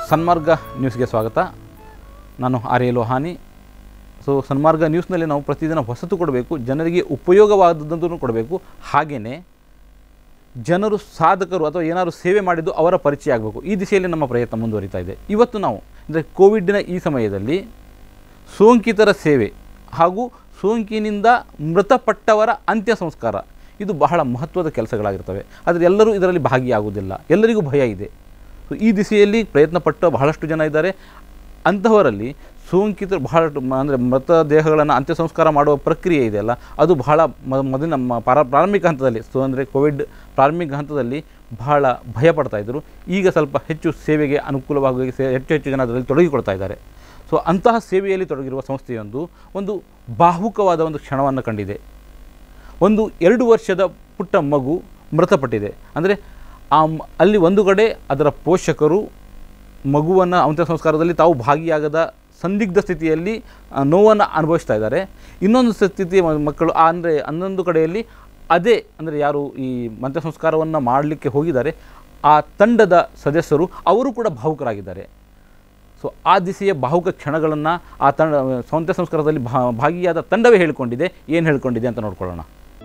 ಸನ್ಮಾರ್ಗ ನ್ಯೂಸ್ಗೆ ಸ್ವಾಗತ ನಾನು ಆರ್ಯ ಲೋಹಾನಿ ಸೊ ಸನ್ಮಾರ್ಗ ನ್ಯೂಸ್ನಲ್ಲಿ ನಾವು ಪ್ರತಿದಿನ ಹೊಸತು ಕೊಡಬೇಕು ಜನರಿಗೆ ಉಪಯೋಗವಾದದ್ದನ್ನು ಕೊಡಬೇಕು ಹಾಗೆಯೇ ಜನರು ಸಾಧಕರು ಅಥವಾ ಏನಾದರೂ ಸೇವೆ ಮಾಡಿದ್ದು ಅವರ ಪರಿಚಯ ಆಗಬೇಕು ಈ ದಿಶೆಯಲ್ಲಿ ನಮ್ಮ ಪ್ರಯತ್ನ ಮುಂದುವರಿತಾ ಇದೆ ಇವತ್ತು ನಾವು ಅಂದರೆ ಕೋವಿಡ್ನ ಈ ಸಮಯದಲ್ಲಿ ಸೋಂಕಿತರ ಸೇವೆ ಹಾಗೂ ಸೋಂಕಿನಿಂದ ಮೃತಪಟ್ಟವರ ಅಂತ್ಯ ಸಂಸ್ಕಾರ ಇದು ಬಹಳ ಮಹತ್ವದ ಕೆಲಸಗಳಾಗಿರ್ತವೆ ಆದರೆ ಎಲ್ಲರೂ ಇದರಲ್ಲಿ ಭಾಗಿಯಾಗುವುದಿಲ್ಲ ಎಲ್ಲರಿಗೂ ಭಯ ಇದೆ ಸೊ ಈ ದಿಸೆಯಲ್ಲಿ ಪ್ರಯತ್ನಪಟ್ಟ ಬಹಳಷ್ಟು ಜನ ಇದ್ದಾರೆ ಅಂತಹವರಲ್ಲಿ ಸೋಂಕಿತರು ಬಹಳಷ್ಟು ಅಂದರೆ ಮೃತದೇಹಗಳನ್ನು ಅಂತ್ಯ ಸಂಸ್ಕಾರ ಮಾಡುವ ಪ್ರಕ್ರಿಯೆ ಇದೆಯಲ್ಲ ಅದು ಬಹಳ ಮ ಮೊದಲಿನ ನಮ್ಮ ಪಾರ ಪ್ರಾರಂಭಿಕ ಹಂತದಲ್ಲಿ ಸೊ ಅಂದರೆ ಕೋವಿಡ್ ಪ್ರಾರಂಭಿಕ ಹಂತದಲ್ಲಿ ಬಹಳ ಭಯ ಪಡ್ತಾ ಇದ್ದರು ಈಗ ಸ್ವಲ್ಪ ಹೆಚ್ಚು ಸೇವೆಗೆ ಅನುಕೂಲವಾಗಿ ಸೇ ಹೆಚ್ಚು ಹೆಚ್ಚು ಜನ ಅದರಲ್ಲಿ ತೊಡಗಿಕೊಳ್ತಾ ಇದ್ದಾರೆ ಸೊ ಅಂತಹ ಸೇವೆಯಲ್ಲಿ ತೊಡಗಿರುವ ಸಂಸ್ಥೆಯೊಂದು ಒಂದು ಬಾಹುಕವಾದ ಒಂದು ಕ್ಷಣವನ್ನು ಕಂಡಿದೆ ಒಂದು ಎರಡು ವರ್ಷದ ಪುಟ್ಟ ಮಗು ಮೃತಪಟ್ಟಿದೆ ಅಂದರೆ ಆ ಮ್- ಅಲ್ಲಿ ಒಂದು ಕಡೆ ಅದರ ಪೋಷಕರು ಮಗುವನ್ನು ಅಂತ್ಯ ಸಂಸ್ಕಾರದಲ್ಲಿ ತಾವು ಭಾಗಿಯಾಗದ ಸಂದಿಗ್ಧ ಸ್ಥಿತಿಯಲ್ಲಿ ಆ, ನೋವನ್ನು ಅನುಭವಿಸ್ತಾ ಇದ್ದಾರೆ ಇನ್ನೊಂದು ಸ್ಥಿತಿಯ ಮ- ಮಕ್ಕಳು ಅಂದರೆ ಹನ್ನೊಂದು ಕಡೆಯಲ್ಲಿ ಅದೇ ಅಂದರೆ ಯಾರು ಈ ಅಂತ್ಯ ಸಂಸ್ಕಾರವನ್ನು ಮಾಡಲಿಕ್ಕೆ ಹೋಗಿದ್ದಾರೆ ಆ ತಂಡದ ಸದಸ್ಯರು ಅವರು ಕೂಡ ಭಾವುಕರಾಗಿದ್ದಾರೆ ಸೊ ಆ ದಿಸೆಯ ಭಾವುಕ ಕ್ಷಣಗಳನ್ನು ಆ ತಂಡ ಅಂತ್ಯ ಸಂಸ್ಕಾರದಲ್ಲಿ ಭಾ ಭಾಗಿಯಾದ ತಂಡವೇ ಹೇಳಿಕೊಂಡಿದೆ ಏನು ಹೇಳಿಕೊಂಡಿದೆ ಅಂತ ನೋಡ್ಕೊಳ್ಳೋಣ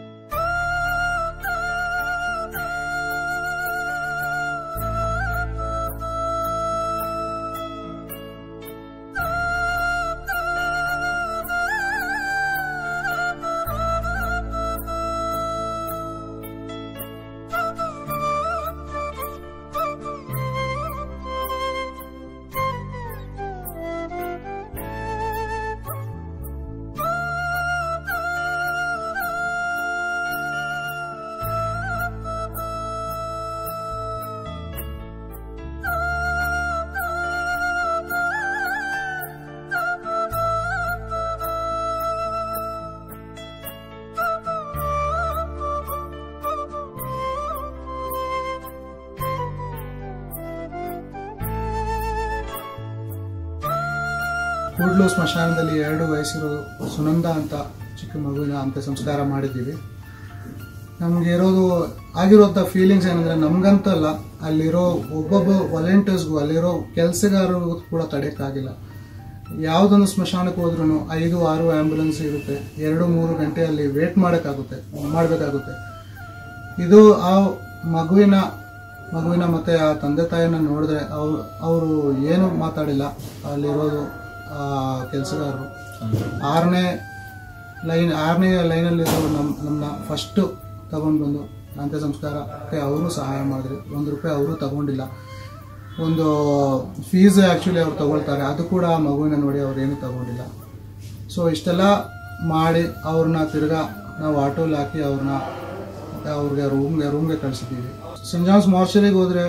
ಕೂಡ್ಲು ಸ್ಮಶಾನದಲ್ಲಿ ಎರಡು ವಯಸ್ಸಿರೋ ಸುನಂದ ಅಂತ ಚಿಕ್ಕ ಮಗುವಿನ ಅಂತ್ಯ ಸಂಸ್ಕಾರ ಮಾಡಿದ್ದೀವಿ ನಮ್ಗೆ ಇರೋದು ಆಗಿರೋಂಥ ಫೀಲಿಂಗ್ಸ್ ಏನಂದ್ರೆ ನಮ್ಗಂತಲ್ಲ ಅಲ್ಲಿರೋ ಒಬ್ಬೊಬ್ಬ ವಾಲಂಟಿಯರ್ಸ್ಗೂ ಅಲ್ಲಿರೋ ಕೆಲಸಗಾರರಿಗೂ ಕೂಡ ತಡೆಯಕ್ಕಾಗಿಲ್ಲ ಯಾವುದೊಂದು ಸ್ಮಶಾನಕ್ಕೆ ಹೋದ್ರೂ ಐದು ಆರು ಆಂಬ್ಯುಲೆನ್ಸ್ ಇರುತ್ತೆ ಎರಡು ಮೂರು ಗಂಟೆ ಅಲ್ಲಿ ವೇಟ್ ಮಾಡೋಕ್ಕಾಗುತ್ತೆ ಮಾಡಬೇಕಾಗುತ್ತೆ ಇದು ಆ ಮಗುವಿನ ಮಗುವಿನ ಮತ್ತೆ ಆ ತಂದೆ ತಾಯಿನ ನೋಡಿದ್ರೆ ಅವ್ರು ಅವರು ಏನು ಮಾತಾಡಿಲ್ಲ ಅಲ್ಲಿರೋದು ಕೆಲಸಗಾರರು ಆರನೇ ಲೈನ್ ಆರನೇ ಲೈನಲ್ಲಿರೋ ನಮ್ಮ ನಮ್ಮನ್ನ ಫಸ್ಟು ತಗೊಂಡು ಬಂದು ಅಂತ್ಯ ಸಂಸ್ಕಾರಕ್ಕೆ ಅವರು ಸಹಾಯ ಮಾಡಿದ್ರು ಒಂದು ರೂಪಾಯಿ ಅವರು ತಗೊಂಡಿಲ್ಲ ಒಂದು ಫೀಸ್ ಆ್ಯಕ್ಚುಲಿ ಅವ್ರು ತಗೊಳ್ತಾರೆ ಅದು ಕೂಡ ಆ ಮಗುವಿನ ನೋಡಿ ಅವ್ರು ಏನು ತಗೊಂಡಿಲ್ಲ ಸೊ ಇಷ್ಟೆಲ್ಲ ಮಾಡಿ ಅವ್ರನ್ನ ತಿರ್ಗಾ ನಾವು ಆಟೋಲಿ ಹಾಕಿ ಅವ್ರನ್ನ ಅವ್ರಿಗೆ ರೂಮ್ಗೆ ರೂಮ್ಗೆ ಕಳಿಸಿದ್ದೀವಿ ಸೆಂಟ್ ಜಾನ್ಸ್ ಮಾರ್ಚರಿಗೆ ಹೋದರೆ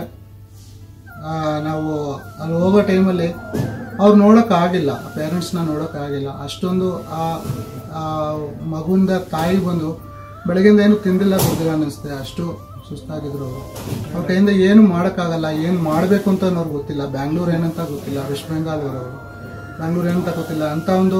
ನಾವು ಅಲ್ಲಿ ಹೋಗೋ ಟೈಮಲ್ಲಿ ಅವ್ರು ನೋಡೋಕ್ಕಾಗಿಲ್ಲ ಪೇರೆಂಟ್ಸ್ನ ನೋಡೋಕ್ಕಾಗಿಲ್ಲ ಅಷ್ಟೊಂದು ಆ ಆ ಮಗುವಿಂದ ತಾಯಿ ಬಂದು ಬೆಳಗ್ಗೆಯಿಂದ ಏನು ತಿಂದಿಲ್ಲ ಕುಡ್ದಿಲ್ಲ ಅನ್ನಿಸುತ್ತೆ ಅಷ್ಟು ಸುಸ್ತಾಗಿದ್ರು ಅವರು ಅವ್ರ ಕೈಯಿಂದ ಏನು ಮಾಡೋಕ್ಕಾಗಲ್ಲ ಏನು ಮಾಡಬೇಕು ಅಂತ ಅವ್ರಿಗೆ ಗೊತ್ತಿಲ್ಲ ಬ್ಯಾಂಗ್ಳೂರ್ ಏನಂತ ಗೊತ್ತಿಲ್ಲ ವೆಸ್ಟ್ ಬೆಂಗಾಲ್ ಅವರವರು ಬ್ಯಾಂಗ್ಳೂರ್ ಏನಂತ ಗೊತ್ತಿಲ್ಲ ಅಂತ ಒಂದು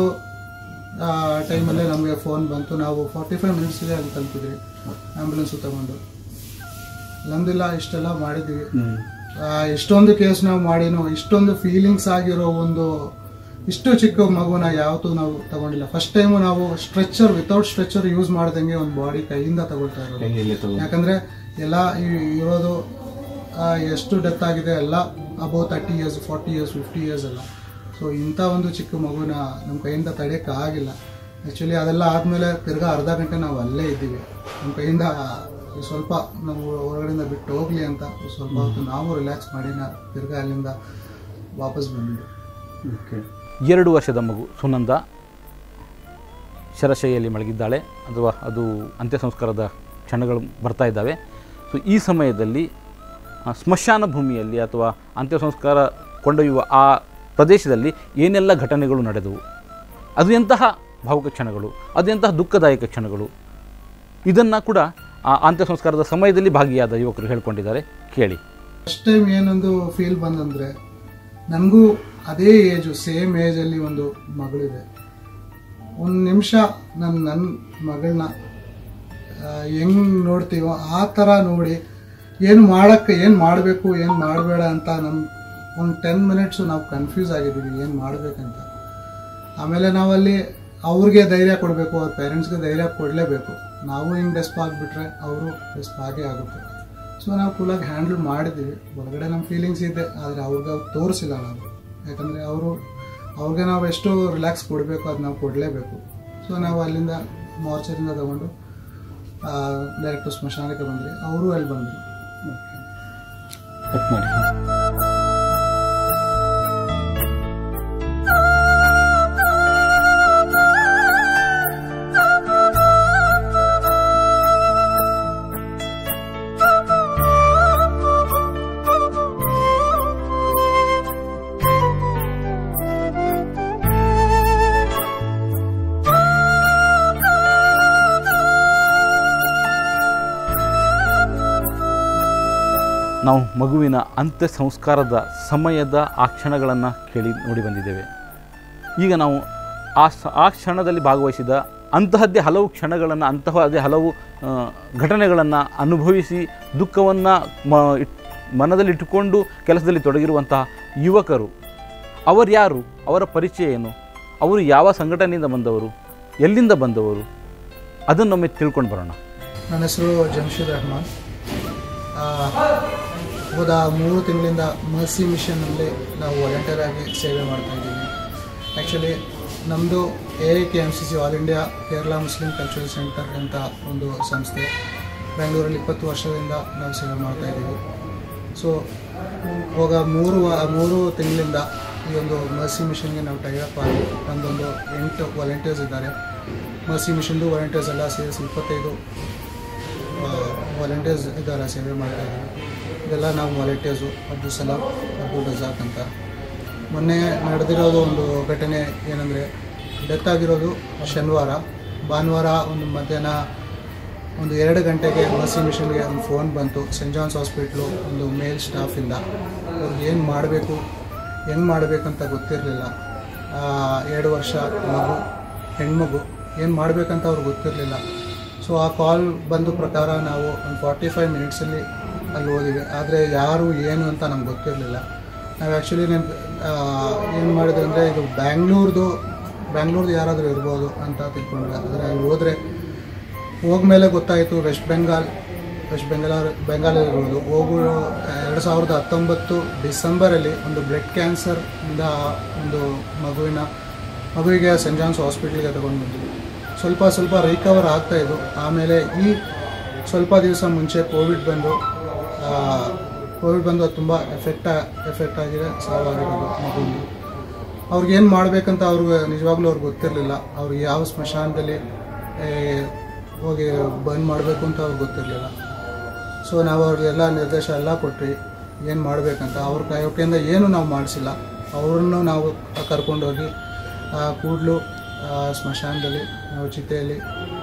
ಟೈಮಲ್ಲೇ ನಮಗೆ ಫೋನ್ ಬಂತು ನಾವು ಫಾರ್ಟಿ ಫೈವ್ ಮಿನಿಟ್ಸ್ಗೆ ಅಲ್ಲಿ ತಲುಪಿದ್ವಿ ಆ್ಯಂಬುಲೆನ್ಸು ತಗೊಂಡು ನಮ್ದಿಲ್ಲ ಇಷ್ಟೆಲ್ಲ ಮಾಡಿದ್ವಿ ಆ, ಎಷ್ಟೊಂದು ಕೇಸ್ ನಾವು ಮಾಡಿನೋ ಇಷ್ಟೊಂದು ಫೀಲಿಂಗ್ಸ್ ಆಗಿರೋ ಒಂದು ಇಷ್ಟು ಚಿಕ್ಕ ಮಗುನ ಯಾವತ್ತೂ ನಾವು ತಗೊಂಡಿಲ್ಲ ಫಸ್ಟ್ ಟೈಮು ನಾವು ಸ್ಟ್ರೆಚರ್ ವಿತೌಟ್ ಸ್ಟ್ರೆಚರ್ ಯೂಸ್ ಮಾಡ್ದಂಗೆ ಒಂದು ಬಾಡಿ ಕೈಯಿಂದ ತಗೊಳ್ತಾ ಇರೋದು ಯಾಕಂದ್ರೆ ಎಲ್ಲ ಈ- ಇರೋದು ಆ, ಎಷ್ಟು ಡೆತ್ ಆಗಿದೆ ಎಲ್ಲ above thirty years forty years fifty years ಎಲ್ಲ ಸೊ ಇಂಥ ಒಂದು ಚಿಕ್ಕ ಮಗುನ ನಮ್ಮ ಕೈಯಿಂದ ತಡೆಯೋಕ್ಕೆ ಆಗಿಲ್ಲ ಆ್ಯಕ್ಚುಲಿ ಅದೆಲ್ಲ ಆದಮೇಲೆ ತಿರ್ಗಾ ಅರ್ಧ ಗಂಟೆ ನಾವು ಅಲ್ಲೇ ಇದ್ದೀವಿ ನಮ್ಮ ಕೈಯಿಂದ ಸ್ವಲ್ಪ ನಾವು ಹೊರಗಡೆಯಿಂದ ಬಿಟ್ಟು ಹೋಗ್ಲಿ ಅಂತ ಸ್ವಲ್ಪ ಹೊತ್ತು ನಾವು ರಿಲ್ಯಾಕ್ಸ್ ಮಾಡಿ ನಾ ತಿರ್ಗಾ ಅಲ್ಲಿಂದ ವಾಪಸ್ ಬಂದ್ವಿ ಎರಡು ವರ್ಷದ ಮಗು ಸುನಂದ ಶರಶೈಯಲ್ಲಿ ಮಲಗಿದ್ದಾಳೆ ಅಥವಾ ಅದು ಅಂತ್ಯ ಸಂಸ್ಕಾರದ ಕ್ಷಣಗಳು ಬರ್ತಾ ಇದ್ದಾವೆ ಸೊ ಈ ಸಮಯದಲ್ಲಿ ಆ, ಸ್ಮಶಾನ ಭೂಮಿಯಲ್ಲಿ ಅಥವಾ ಅಂತ್ಯ ಸಂಸ್ಕಾರ ಕೊಂಡೊಯ್ಯುವ ಆ ಪ್ರದೇಶದಲ್ಲಿ ಏನೆಲ್ಲ ಘಟನೆಗಳು ನಡೆದವು ಅದು ಎಂತಹ ಭಾವುಕ ಕ್ಷಣಗಳು ಅದು ಎಂತಹ ದುಃಖದಾಯಕ ಕ್ಷಣಗಳು ಇದನ್ನು ಕೂಡ ಆ ಅಂತ್ಯ ಸಂಸ್ಕಾರದ ಸಮಯದಲ್ಲಿ ಭಾಗಿಯಾದ ಯುವಕರು ಹೇಳ್ಕೊಂಡಿದ್ದಾರೆ ಕೇಳಿ ಫಸ್ಟ್ ಟೈಮ್ ಏನೊಂದು ಫೀಲ್ ಬಂದಂದ್ರೆ ನನಗೂ ಅದೇ ಏಜು ಸೇಮ್ ಏಜಲ್ಲಿ ಒಂದು ಮಗಳಿದೆ ಒಂದು ನಿಮಿಷ ನನ್ನ ನನ್ನ ಮಗಳನ್ನ ಹೆಂಗ್ ನೋಡ್ತೀವೋ ಆ ಥರ ನೋಡಿ ಏನು ಮಾಡಕ್ಕೆ ಏನು ಮಾಡಬೇಕು ಏನು ಮಾಡಬೇಡ ಅಂತ ನಮ್ಮ ಒಂದು ಟೆನ್ ಮಿನಿಟ್ಸು ನಾವು ಕನ್ಫ್ಯೂಸ್ ಆಗಿದ್ದೀವಿ ಏನು ಮಾಡಬೇಕಂತ ಆಮೇಲೆ ನಾವಲ್ಲಿ ಅವ್ರಿಗೆ ಧೈರ್ಯ ಕೊಡಬೇಕು ಅವ್ರ ಪೇರೆಂಟ್ಸ್ಗೆ ಧೈರ್ಯ ಕೊಡಲೇಬೇಕು ನಾವು ಹಿಂಗೆ ಡೆಸ್ಪ್ ಆಗಿಬಿಟ್ರೆ ಅವರು ಡೆಸ್ಪ್ ಆಗೇ ಆಗುತ್ತೆ ಸೊ ನಾವು ಕೂಲಾಗಿ ಹ್ಯಾಂಡಲ್ ಮಾಡಿದ್ದೀವಿ ಒಳಗಡೆ ನಮ್ಮ ಫೀಲಿಂಗ್ಸ್ ಇದೆ ಆದರೆ ಅವ್ರಿಗೆ ಅವ್ರು ತೋರಿಸಿಲ್ಲ ನಾವು ಯಾಕಂದರೆ ಅವರು ಅವ್ರಿಗೆ ನಾವು ಎಷ್ಟು ರಿಲ್ಯಾಕ್ಸ್ ಕೊಡಬೇಕು ಅದು ನಾವು ಕೊಡಲೇಬೇಕು ಸೊ ನಾವು ಅಲ್ಲಿಂದ ಮಾರ್ಚರಿಂದ ತಗೊಂಡು ಡೈರೆಕ್ಟ್ ಸ್ಮಶಾನಕ್ಕೆ ಬಂದ್ರಿ ಅವರು ಅಲ್ಲಿ ಬಂದರು ಕಟ್ ಮಾಡಿ ನಾವು ಮಗುವಿನ ಅಂತ್ಯ ಸಂಸ್ಕಾರದ ಸಮಯದ ಆ ಕ್ಷಣಗಳನ್ನು ಕೇಳಿ ನೋಡಿ ಬಂದಿದ್ದೇವೆ ಈಗ ನಾವು ಆ ಸ ಆ ಕ್ಷಣದಲ್ಲಿ ಭಾಗವಹಿಸಿದ ಅಂತಹದ್ದೇ ಹಲವು ಕ್ಷಣಗಳನ್ನು ಅಂತಹದ್ದೇ ಹಲವು ಘಟನೆಗಳನ್ನು ಅನುಭವಿಸಿ ದುಃಖವನ್ನು ಮ ಇಟ್ ಮನದಲ್ಲಿಟ್ಟುಕೊಂಡು ಕೆಲಸದಲ್ಲಿ ತೊಡಗಿರುವಂತಹ ಯುವಕರು ಅವರು ಯಾರು ಅವರ ಪರಿಚಯ ಏನು ಅವರು ಯಾವ ಸಂಘಟನೆಯಿಂದ ಬಂದವರು ಎಲ್ಲಿಂದ ಬಂದವರು ಅದನ್ನೊಮ್ಮೆ ತಿಳ್ಕೊಂಡು ಬರೋಣ ನನ್ನ ಹೆಸರು ಜಮ್ಶೀದ್ ರೆಹಮಾನ್ ಆ, ಹೋದ ಮೂರು ತಿಂಗಳಿಂದ ಮರ್ಸಿ ಮಿಷನ್ನಲ್ಲಿ ನಾವು ವಾಲಂಟಿಯರ್ ಆಗಿ ಸೇವೆ ಮಾಡ್ತಾ ಇದ್ದೀವಿ ಆ್ಯಕ್ಚುಲಿ ನಮ್ಮದು A K M C C all India Kerala Muslim cultural centre ಅಂತ ಒಂದು ಸಂಸ್ಥೆ ಬೆಂಗಳೂರಲ್ಲಿ ಇಪ್ಪತ್ತು ವರ್ಷದಿಂದ ನಾವು ಸೇವೆ ಮಾಡ್ತಾ ಇದ್ದೀವಿ ಸೊ ಹೋಗ ಮೂರು ವಾ- ಮೂರು ತಿಂಗಳಿಂದ ಈ ಒಂದು ಮರ್ಸಿ ಮಿಷನ್ಗೆ ನಾವು ಟೈಅಪ್ ಆಗಿ ನಮ್ಮದೊಂದು ಎಂಟು ವಾಲಂಟಿಯರ್ಸ್ ಇದ್ದಾರೆ ಮರ್ಸಿ ಮಿಷನ್ದು ವಾಲಂಟಿಯರ್ಸ್ ಎಲ್ಲ ಸೇರಿಸಿ ಇಪ್ಪತ್ತೈದು ವಾಲಂಟಿಯರ್ಸ್ ಇದ್ದಾರೆ ಸೇವೆ ಮಾಡ್ತಾ ಇದ್ದಾರೆ ಇದೆಲ್ಲ ನಾವು ವಾಲಂಟಿಯರ್ಸು ಅಬ್ದುಲ್ ಸಲಾಂ ಅಬ್ದುಲ್ ರಜಾಕ್ ಅಂತ ಮೊನ್ನೆ ನಡೆದಿರೋದು ಒಂದು ಘಟನೆ ಏನಂದರೆ ಡೆತ್ ಆಗಿರೋದು ಶನಿವಾರ ಭಾನುವಾರ ಒಂದು ಮಧ್ಯಾಹ್ನ ಒಂದು ಎರಡು ಗಂಟೆಗೆ ಮರ್ಸಿ ಮಿಷನ್ಗೆ ಒಂದು ಫೋನ್ ಬಂತು ಸೆಂಟ್ ಜಾನ್ಸ್ ಹಾಸ್ಪಿಟ್ಲು ಒಂದು ಮೇಲ್ ಸ್ಟಾಫಿಂದ ಅವ್ರಿಗೆ ಏನು ಮಾಡಬೇಕು ಹೆಂಗೆ ಮಾಡಬೇಕಂತ ಗೊತ್ತಿರಲಿಲ್ಲ ಎರಡು ವರ್ಷ ಮಗು ಹೆಣ್ಮಗು ಏನು ಮಾಡಬೇಕಂತ ಅವ್ರಿಗೆ ಗೊತ್ತಿರಲಿಲ್ಲ ಸೊ ಆ ಕಾಲ್ ಬಂದ ಪ್ರಕಾರ ನಾವು ಒಂದು ಫಾರ್ಟಿ ಫೈವ್ ಮಿನಿಟ್ಸಲ್ಲಿ ಅಲ್ಲಿ ಹೋದಿವಿ ಆದರೆ ಯಾರು ಏನು ಅಂತ ನಮ್ಗೆ ಗೊತ್ತಿರಲಿಲ್ಲ ನಾವು ಆ್ಯಕ್ಚುಲಿ ನಾನು ಏನು ಮಾಡಿದೆ ಅಂದರೆ ಇದು ಬ್ಯಾಂಗ್ಳೂರ್ದು ಬ್ಯಾಂಗ್ಳೂರ್ದು ಯಾರಾದರೂ ಇರ್ಬೋದು ಅಂತ ತಿಳ್ಕೊಂಡ್ರೆ ಆದರೆ ಅಲ್ಲಿ ಹೋದರೆ ಹೋಗ್ಮೇಲೆ ಗೊತ್ತಾಯಿತು ವೆಸ್ಟ್ ಬೆಂಗಾಲ್ ವೆಸ್ಟ್ ಬೆಂಗಾಲ್ ಬೆಂಗಾಲಲ್ಲಿರೋದು ಹೋಗು ಎರಡು ಸಾವಿರದ ಹತ್ತೊಂಬತ್ತು ಡಿಸೆಂಬರಲ್ಲಿ ಒಂದು ಬ್ಲಡ್ ಕ್ಯಾನ್ಸರಿಂದ ಒಂದು ಮಗುವಿನ ಮಗುವಿಗೆ ಸೆಂಟ್ ಜಾನ್ಸ್ ಹಾಸ್ಪಿಟ್ಲಿಗೆ ತಗೊಂಡು ಬಂದ್ವಿ ಸ್ವಲ್ಪ ಸ್ವಲ್ಪ ರಿಕವರ್ ಆಗ್ತಾಯಿದ್ದು ಆಮೇಲೆ ಈ ಸ್ವಲ್ಪ ದಿವಸ ಮುಂಚೆ ಕೋವಿಡ್ ಬಂದು ಕೋವಿಡ್ ಬಂದು ಅದು ತುಂಬ ಎಫೆಕ್ಟ್ ಎಫೆಕ್ಟ್ ಆಗಿದೆ ಸಾವಾಗಿರೋದು ಮಗುವಿಗೆ ಅವ್ರಿಗೆ ಏನು ಮಾಡಬೇಕಂತ ಅವ್ರಿಗೆ ನಿಜವಾಗ್ಲೂ ಅವ್ರಿಗೆ ಗೊತ್ತಿರಲಿಲ್ಲ ಅವ್ರಿಗೆ ಯಾವ ಸ್ಮಶಾನದಲ್ಲಿ ಏ, ಹೋಗಿ ಬಂದ್ ಮಾಡಬೇಕು ಅಂತ ಅವ್ರಿಗೆ ಗೊತ್ತಿರಲಿಲ್ಲ ಸೊ ನಾವು ಅವ್ರಿಗೆಲ್ಲ ನಿರ್ದೇಶ ಎಲ್ಲ ಕೊಟ್ವಿ ಏನು ಮಾಡಬೇಕಂತ ಅವ್ರ ಕೈಯಿಂದ ಏನು ನಾವು ಮಾಡಿಸಿಲ್ಲ ಅವ್ರನ್ನು ನಾವು ಕರ್ಕೊಂಡೋಗಿ ಆ ಕೂಡಲು ಸ್ಮಶಾನದಲ್ಲಿ ನಾವು ಚಿತೆಯಲ್ಲಿ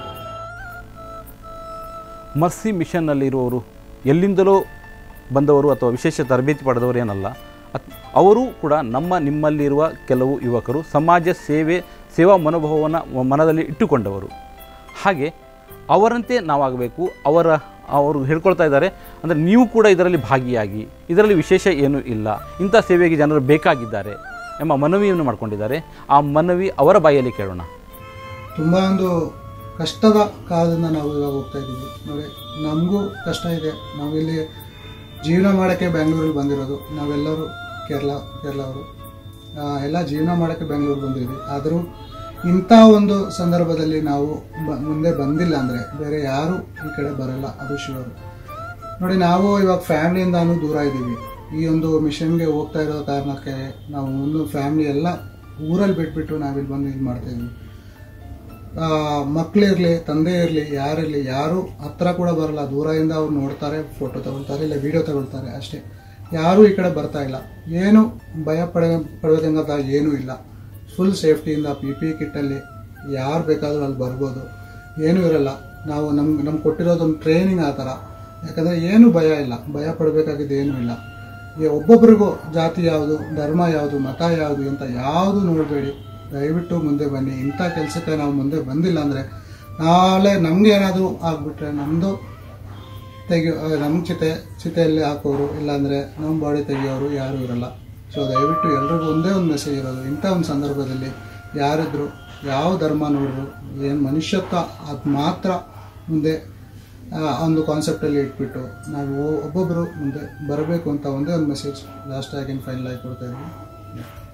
ಮರ್ಸಿ ಮಿಷನ್ನಲ್ಲಿರುವವರು ಎಲ್ಲಿಂದಲೋ ಬಂದವರು ಅಥವಾ ವಿಶೇಷ ತರಬೇತಿ ಪಡೆದವರು ಏನಲ್ಲ ಅತ್- ಅವರು ಕೂಡ ನಮ್ಮ ನಿಮ್ಮಲ್ಲಿರುವ ಕೆಲವು ಯುವಕರು ಸಮಾಜ ಸೇವೆ ಸೇವಾ ಮನೋಭಾವವನ್ನು ಮನದಲ್ಲಿ ಇಟ್ಟುಕೊಂಡವರು ಹಾಗೆ ಅವರಂತೆ ನಾವಾಗಬೇಕು ಅವರ ಅವರು ಹೇಳ್ಕೊಳ್ತಾ ಇದ್ದಾರೆ ಅಂದರೆ ನೀವು ಕೂಡ ಇದರಲ್ಲಿ ಭಾಗಿಯಾಗಿ ಇದರಲ್ಲಿ ವಿಶೇಷ ಏನೂ ಇಲ್ಲ ಇಂಥ ಸೇವೆಗೆ ಜನರು ಬೇಕಾಗಿದ್ದಾರೆ ಎಂಬ ಮನವಿಯನ್ನು ಮಾಡಿಕೊಂಡಿದ್ದಾರೆ ಆ ಮನವಿ ಅವರ ಬಾಯಲ್ಲಿ ಕೇಳೋಣ ತುಂಬ ಒಂದು ಕಷ್ಟದ ಕಾಲದಿಂದ ನಾವು ಇವಾಗ ಹೋಗ್ತಾ ಇದ್ದೀವಿ ನೋಡಿ ನಮಗೂ ಕಷ್ಟ ಇದೆ ನಾವಿಲ್ಲಿ ಜೀವನ ಮಾಡೋಕ್ಕೆ ಬೆಂಗಳೂರಿಗೆ ಬಂದಿರೋದು ನಾವೆಲ್ಲರೂ ಕೇರಳ ಕೇರಳ ಅವರು ಆ, ಎಲ್ಲ ಜೀವನ ಮಾಡೋಕ್ಕೆ ಬೆಂಗಳೂರು ಬಂದಿದ್ವಿ ಆದರೂ ಇಂಥ ಒಂದು ಸಂದರ್ಭದಲ್ಲಿ ನಾವು ಬ- ಮುಂದೆ ಬಂದಿಲ್ಲ ಅಂದರೆ ಬೇರೆ ಯಾರು ಈ ಕಡೆ ಬರಲ್ಲ ಅದು ಶಿವರು ನೋಡಿ ನಾವು ಇವಾಗ ಫ್ಯಾಮಿಲಿಯಿಂದಾನು ದೂರ ಇದ್ದೀವಿ ಈ ಒಂದು ಮಿಷನ್ಗೆ ಹೋಗ್ತಾ ಇರೋ ಕಾರಣಕ್ಕೆ ನಾವು ಒಂದು ಫ್ಯಾಮಿಲಿ ಎಲ್ಲ ಊರಲ್ಲಿ ಬಿಟ್ಬಿಟ್ಟು ನಾವಿಲ್ಲಿ ಬಂದು ಇದು ಮಾಡ್ತಾ ಇದ್ವಿ ಮಕ್ಕಳಿರಲಿ ತಂದೆ ಇರಲಿ ಯಾರಿರಲಿ ಯಾರು ಹತ್ರ ಕೂಡ ಬರಲ್ಲ ದೂರದಿಂದ ಅವ್ರು ನೋಡ್ತಾರೆ ಫೋಟೋ ತಗೊಳ್ತಾರೆ ಇಲ್ಲ ವಿಡಿಯೋ ತಗೊಳ್ತಾರೆ ಅಷ್ಟೇ ಯಾರೂ ಈ ಕಡೆ ಬರ್ತಾ ಇಲ್ಲ ಏನು ಭಯ ಪಡ ಪಡಬೇಕಂತ ಏನೂ ಇಲ್ಲ ಫುಲ್ ಸೇಫ್ಟಿಯಿಂದ ಪಿ ಪಿ ಕಿಟ್ಟಲ್ಲಿ ಯಾರು ಬೇಕಾದರೂ ಅಲ್ಲಿ ಬರ್ಬೋದು ಏನೂ ಇರಲ್ಲ ನಾವು ನಮ್ಗೆ ನಮ್ಗೆ ಕೊಟ್ಟಿರೋದೊಂದು ಟ್ರೈನಿಂಗ್ ಆ ಥರ ಯಾಕಂದರೆ ಏನೂ ಭಯ ಇಲ್ಲ ಭಯ ಪಡಬೇಕಾಗಿದ್ದು ಏನೂ ಇಲ್ಲ ಈ ಒಬ್ಬೊಬ್ರಿಗೂ ಜಾತಿ ಯಾವುದು ಧರ್ಮ ಯಾವುದು ಮತ ಯಾವುದು ಅಂತ ಯಾವುದು ನೋಡಬೇಡಿ ದಯವಿಟ್ಟು ಮುಂದೆ ಬನ್ನಿ ಇಂಥ ಕೆಲಸಕ್ಕೆ ನಾವು ಮುಂದೆ ಬಂದಿಲ್ಲ ಅಂದರೆ ನಾಳೆ ನಮ್ಗೆ ಏನಾದರೂ ಆಗ್ಬಿಟ್ರೆ ನಮ್ಮದು ತೆಗಿ ನಮ್ಮ ಚಿತೆ ಚಿತೆಯಲ್ಲಿ ಹಾಕೋರು ಇಲ್ಲಾಂದರೆ ನಮ್ಮ ಬಾಡಿ ತೆಗಿಯೋರು ಯಾರೂ ಇರಲ್ಲ ಸೊ ದಯವಿಟ್ಟು ಎಲ್ರಿಗೂ ಒಂದೇ ಒಂದು ಮೆಸೇಜ್ ಇರೋದು ಇಂಥ ಒಂದು ಸಂದರ್ಭದಲ್ಲಿ ಯಾರಿದ್ರು ಯಾವ ಧರ್ಮ ನೋಡಿದ್ರು ಏನು ಮನುಷ್ಯತ್ವ ಅದು ಮಾತ್ರ ಮುಂದೆ ಆ ಒಂದು ಕಾನ್ಸೆಪ್ಟಲ್ಲಿ ಇಟ್ಬಿಟ್ಟು ನಾವು ಒಬ್ಬೊಬ್ಬರು ಮುಂದೆ ಬರಬೇಕು ಅಂತ ಒಂದೇ ಒಂದು ಮೆಸೇಜ್ ಲಾಸ್ಟ್ ಆಗಿ ಫೈನಲ್ ಆಗಿ ಕೊಡ್ತಾ ಇದ್ದೀವಿ